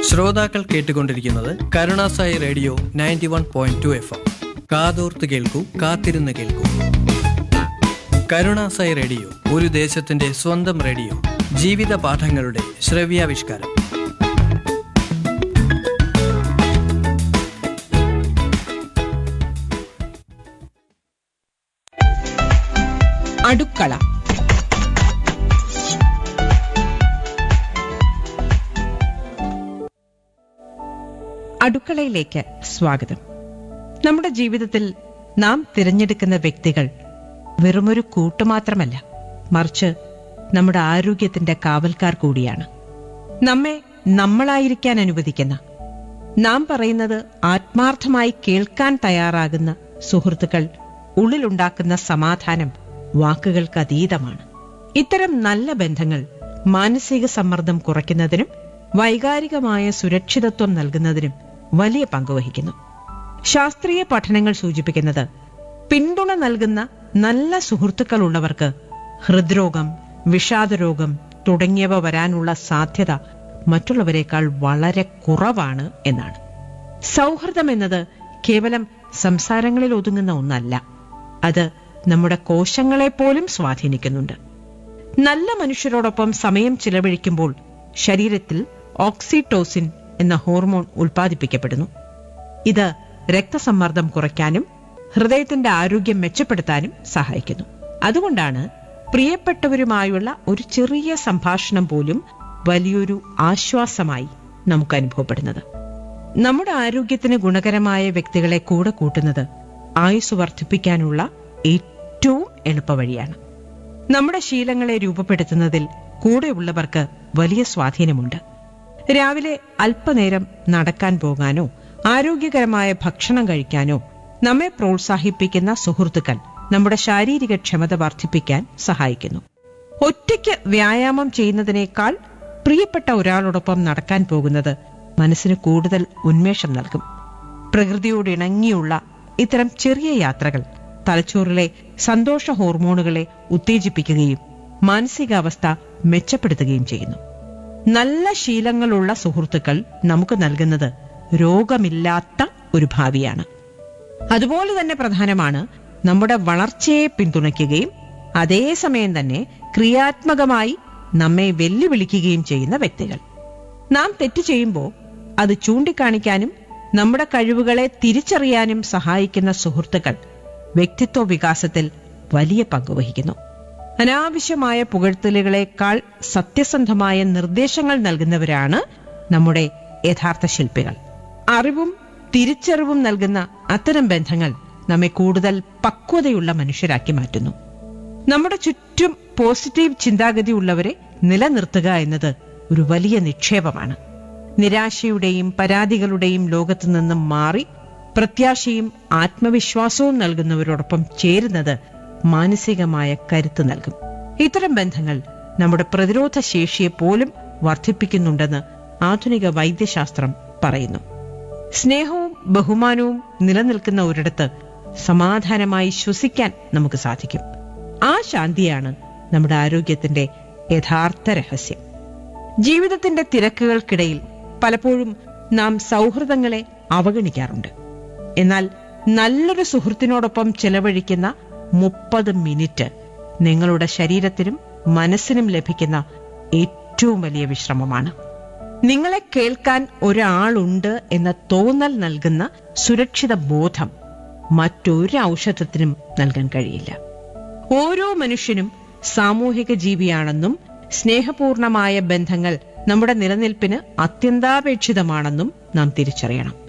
ശ്രോതാക്കൾ കേട്ടുകൊണ്ടിരിക്കുന്നത് കരുണാസായി radio ninety one point two F M കാതോർത്ത് കേൾക്കൂ കാത്തിരുന്ന് കേൾക്കൂ കരുണാസായി റേഡിയോ ഒരു ദേശത്തിന്റെ സ്വന്തം റേഡിയോ ജീവിത പാഠങ്ങളുടെ ശ്രവ്യാവിഷ്കാരം അടുക്കള അടുക്കളയിലേക്ക് സ്വാഗതം നമ്മുടെ ജീവിതത്തിൽ നാം തിരഞ്ഞെടുക്കുന്ന വ്യക്തികൾ വെറുമൊരു കൂട്ടുമാത്രമല്ല മറിച്ച് നമ്മുടെ ആരോഗ്യത്തിന്റെ കാവൽക്കാർ കൂടിയാണ് നമ്മെ നമ്മളായിരിക്കാൻ അനുവദിക്കുന്ന നാം പറയുന്നത് ആത്മാർത്ഥമായി കേൾക്കാൻ തയ്യാറാകുന്ന സുഹൃത്തുക്കൾ ഉള്ളിലുണ്ടാക്കുന്ന സമാധാനം വാക്കുകൾക്ക് അതീതമാണ് ഇത്തരം നല്ല ബന്ധങ്ങൾ മാനസിക സമ്മർദ്ദം കുറയ്ക്കുന്നതിനും വൈകാരികമായ സുരക്ഷിതത്വം നൽകുന്നതിനും വലിയ പങ്കുവഹിക്കുന്നു ശാസ്ത്രീയ പഠനങ്ങൾ സൂചിപ്പിക്കുന്നത് പിന്തുണ നൽകുന്ന നല്ല സുഹൃത്തുക്കൾ ഉള്ളവർക്ക് ഹൃദ്രോഗം വിഷാദരോഗം തുടങ്ങിയവ വരാനുള്ള സാധ്യത മറ്റുള്ളവരെക്കാൾ വളരെ കുറവാണ് എന്നാണ് സൗഹൃദം എന്നത് കേവലം സംസാരങ്ങളിൽ ഒതുങ്ങുന്ന ഒന്നല്ല അത് നമ്മുടെ കോശങ്ങളെ പോലും സ്വാധീനിക്കുന്നുണ്ട് നല്ല മനുഷ്യരോടൊപ്പം സമയം ചിലവഴിക്കുമ്പോൾ ശരീരത്തിൽ ഓക്സിറ്റോസിൻ എന്ന ഹോർമോൺ ഉൽപ്പാദിപ്പിക്കപ്പെടുന്നു ഇത് രക്തസമ്മർദ്ദം കുറയ്ക്കാനും ഹൃദയത്തിന്റെ ആരോഗ്യം മെച്ചപ്പെടുത്താനും സഹായിക്കുന്നു അതുകൊണ്ടാണ് പ്രിയപ്പെട്ടവരുമായുള്ള ഒരു ചെറിയ സംഭാഷണം പോലും വലിയൊരു ആശ്വാസമായി നമുക്ക് അനുഭവപ്പെടുന്നത് നമ്മുടെ ആരോഗ്യത്തിന് ഗുണകരമായ വ്യക്തികളെ കൂടെ കൂട്ടുന്നത് ആയുസ് വർദ്ധിപ്പിക്കാനുള്ള ഏറ്റവും എളുപ്പവഴിയാണ് നമ്മുടെ ശീലങ്ങളെ രൂപപ്പെടുത്തുന്നതിൽ കൂടെയുള്ളവർക്ക് വലിയ സ്വാധീനമുണ്ട് രാവിലെ അല്പനേരം നടക്കാൻ പോകാനോ ആരോഗ്യകരമായ ഭക്ഷണം കഴിക്കാനോ നമ്മെ പ്രോത്സാഹിപ്പിക്കുന്ന സുഹൃത്തുക്കൾ നമ്മുടെ ശാരീരിക ക്ഷമത വർദ്ധിപ്പിക്കാൻ സഹായിക്കുന്നു ഒറ്റയ്ക്ക് വ്യായാമം ചെയ്യുന്നതിനേക്കാൾ പ്രിയപ്പെട്ട ഒരാളോടൊപ്പം നടക്കാൻ പോകുന്നത് മനസ്സിന് കൂടുതൽ ഉന്മേഷം നൽകും പ്രകൃതിയോട് ഇണങ്ങിയുള്ള ഇത്തരം ചെറിയ യാത്രകൾ തലച്ചോറിലെ സന്തോഷ ഹോർമോണുകളെ ഉത്തേജിപ്പിക്കുകയും മാനസികാവസ്ഥ മെച്ചപ്പെടുത്തുകയും ചെയ്യുന്നു നല്ല ശീലങ്ങളുള്ള സുഹൃത്തുക്കൾ നമുക്ക് നൽകുന്നത് രോഗമില്ലാത്ത ഒരു ഭാവിയാണ് അതുപോലെ തന്നെ പ്രധാനമാണ് നമ്മുടെ വളർച്ചയെ പിന്തുണയ്ക്കുകയും അതേസമയം തന്നെ ക്രിയാത്മകമായി നമ്മെ വെല്ലുവിളിക്കുകയും ചെയ്യുന്ന വ്യക്തികൾ നാം തെറ്റ് ചെയ്യുമ്പോൾ അത് ചൂണ്ടിക്കാണിക്കാനും നമ്മുടെ കഴിവുകളെ തിരിച്ചറിയാനും സഹായിക്കുന്ന സുഹൃത്തുക്കൾ വ്യക്തിത്വ വികാസത്തിൽ വലിയ പങ്കുവഹിക്കുന്നു അനാവശ്യമായ പുകഴ്ത്തലുകളെക്കാൾ സത്യസന്ധമായ നിർദ്ദേശങ്ങൾ നൽകുന്നവരാണ് നമ്മുടെ യഥാർത്ഥ ശില്പികൾ അറിവും തിരിച്ചറിവും നൽകുന്ന അത്തരം ബന്ധങ്ങൾ നമ്മെ കൂടുതൽ പക്വതയുള്ള മനുഷ്യരാക്കി മാറ്റുന്നു നമ്മുടെ ചുറ്റും പോസിറ്റീവ് ചിന്താഗതി ഉള്ളവരെ നിലനിർത്തുക എന്നത് ഒരു വലിയ നിക്ഷേപമാണ് നിരാശയുടെയും പരാതികളുടെയും ലോകത്തു നിന്നും മാറി പ്രത്യാശയും ആത്മവിശ്വാസവും നൽകുന്നവരോടൊപ്പം ചേരുന്നത് മാനസികമായ കരുത്ത് നൽകും ഇത്തരം ബന്ധങ്ങൾ നമ്മുടെ പ്രതിരോധ ശേഷിയെ പോലും വർദ്ധിപ്പിക്കുന്നുണ്ടെന്ന് ആധുനിക വൈദ്യശാസ്ത്രം പറയുന്നു സ്നേഹവും ബഹുമാനവും നിലനിൽക്കുന്ന ഒരിടത്ത് സമാധാനമായി ശ്വസിക്കാൻ നമുക്ക് സാധിക്കും ആ ശാന്തിയാണ് നമ്മുടെ ആരോഗ്യത്തിന്റെ യഥാർത്ഥ രഹസ്യം ജീവിതത്തിന്റെ തിരക്കുകൾക്കിടയിൽ പലപ്പോഴും നാം സൗഹൃദങ്ങളെ അവഗണിക്കാറുണ്ട് എന്നാൽ നല്ലൊരു സുഹൃത്തിനോടൊപ്പം ചെലവഴിക്കുന്ന മുപ്പത് മിനിറ്റ് നിങ്ങളുടെ ശരീരത്തിനും മനസ്സിനും ലഭിക്കുന്ന ഏറ്റവും വലിയ വിശ്രമമാണ് നിങ്ങളെ കേൾക്കാൻ ഒരാളുണ്ട് എന്ന തോന്നൽ നൽകുന്ന സുരക്ഷിത ബോധം മറ്റൊരു ഔഷധത്തിനും നൽകാൻ കഴിയില്ല ഓരോ മനുഷ്യനും സാമൂഹിക ജീവിയാണെന്നും സ്നേഹപൂർണമായ ബന്ധങ്ങൾ നമ്മുടെ നിലനിൽപ്പിന് അത്യന്താപേക്ഷിതമാണെന്നും നാം തിരിച്ചറിയണം